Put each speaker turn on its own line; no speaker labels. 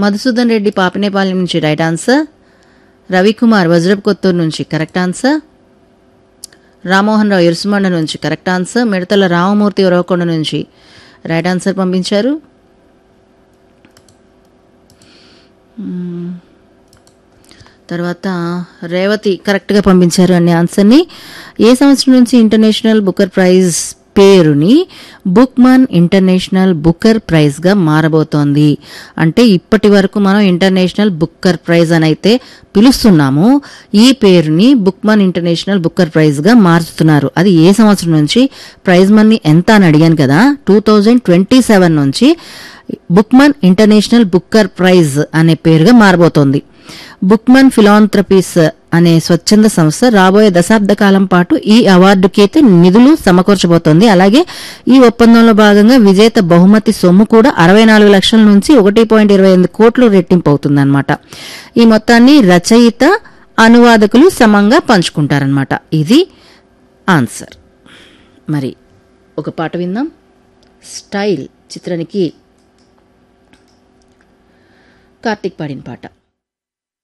మధుసూదన్ రెడ్డి పాపినేపాలెం నుంచి right answer Ravikumar Vajrapu Kothuru నుంచి correct answer Rammohan Rao Irusumanda నుంచి కరెక్ట్ ఆన్సర్ మిడతల రామమూర్తి ఉరవకొండ నుంచి రైట్ ఆన్సర్ పంపించారు మ్మ్. తర్వాత రేవతి కరెక్ట్గా పంపించారు అనే ఆన్సర్ని ఏ సంవత్సరం నుంచి ఇంటర్నేషనల్ బుకర్ ప్రైజ్ పేరుని బుక్మన్ ఇంటర్నేషనల్ బుకర్ ప్రైజ్గా మారబోతోంది అంటే ఇప్పటి వరకు మనం ఇంటర్నేషనల్ బుక్కర్ ప్రైజ్ అని అయితే పిలుస్తున్నాము ఈ పేరుని బుక్మన్ ఇంటర్నేషనల్ బుక్కర్ ప్రైజ్గా మార్చుతున్నారు అది ఏ సంవత్సరం నుంచి ప్రైజ్ మనీ ఎంత అని అడిగాను కదా టూ థౌజండ్ ట్వంటీ సెవెన్ నుంచి బుక్మన్ ఇంటర్నేషనల్ బుక్కర్ ప్రైజ్ అనే పేరుగా మారబోతోంది బుక్మన్ ఫిలాంథ్రపీస్ అనే స్వచ్ఛంద సంస్థ రాబోయే దశాబ్ద కాలం పాటు ఈ అవార్డుకి అయితే నిధులు సమకూర్చబోతోంది అలాగే ఈ ఒప్పందంలో భాగంగా విజేత బహుమతి సొమ్ము కూడా అరవై నాలుగు లక్షల నుంచి ఒకటి పాయింట్ ఇరవై ఎనిమిది కోట్లు రెట్టింపు అవుతుందన్నమాట ఈ మొత్తాన్ని రచయిత అనువాదకులు సమంగా పంచుకుంటారనమాట ఇది ఆన్సర్ మరి ఒక పాట విందాం స్టైల్ చిత్రానికి కార్తీక్ పాడిన పాట